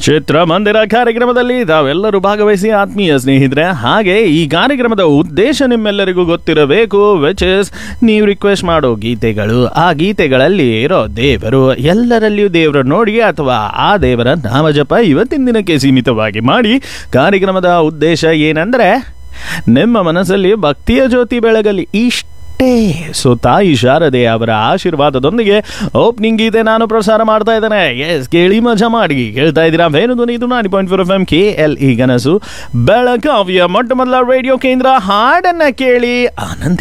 ಚಿತ್ರಮಂದಿರ ಕಾರ್ಯಕ್ರಮದಲ್ಲಿ ತಾವೆಲ್ಲರೂ ಭಾಗವಹಿಸಿ ಆತ್ಮೀಯ ಸ್ನೇಹಿತರೆ ಹಾಗೆ ಈ ಕಾರ್ಯಕ್ರಮದ ಉದ್ದೇಶ ನಿಮ್ಮೆಲ್ಲರಿಗೂ ಗೊತ್ತಿರಬೇಕು ವಿಚ್ ಇಸ್ ನೀವು ರಿಕ್ವೆಸ್ಟ್ ಮಾಡೋ ಗೀತೆಗಳು ಆ ಗೀತೆಗಳಲ್ಲಿ ಇರೋ ದೇವರು ಎಲ್ಲರಲ್ಲಿಯೂ ದೇವರ ನೋಡಿ ಅಥವಾ ಆ ದೇವರ ನಾಮಜಪ ಇವತ್ತಿನ ದಿನಕ್ಕೆ ಸೀಮಿತವಾಗಿ ಮಾಡಿ ಕಾರ್ಯಕ್ರಮದ ಉದ್ದೇಶ ಏನಂದ್ರೆ ನಿಮ್ಮ ಮನಸ್ಸಲ್ಲಿ ಭಕ್ತಿಯ ಜ್ಯೋತಿ ಬೆಳಗಲಿ ಇಷ್ಟೇ ಸೊ ತಾಯಿ ಶಾರದೆ ಅವರ ಆಶೀರ್ವಾದದೊಂದಿಗೆ ಓಪನಿಂಗ್ ಗೀತೆ ನಾನು ಪ್ರಸಾರ ಮಾಡ್ತಾ ಇದ್ದೇನೆ ಎಸ್ ಕೇಳಿ ಮಜಾ ಮಾಡಿ ಕೇಳ್ತಾ ಇದ್ದೀರಾ ವೇಣು ಧ್ವನಿ ಇದು ninety point four F M K L E Ganasu ಬೆಳಗಾವಿಯ ಮೊಟ್ಟ ಮೊದಲ ರೇಡಿಯೋ ಕೇಂದ್ರ ಹಾಡನ್ನ ಕೇಳಿ ಆನಂದ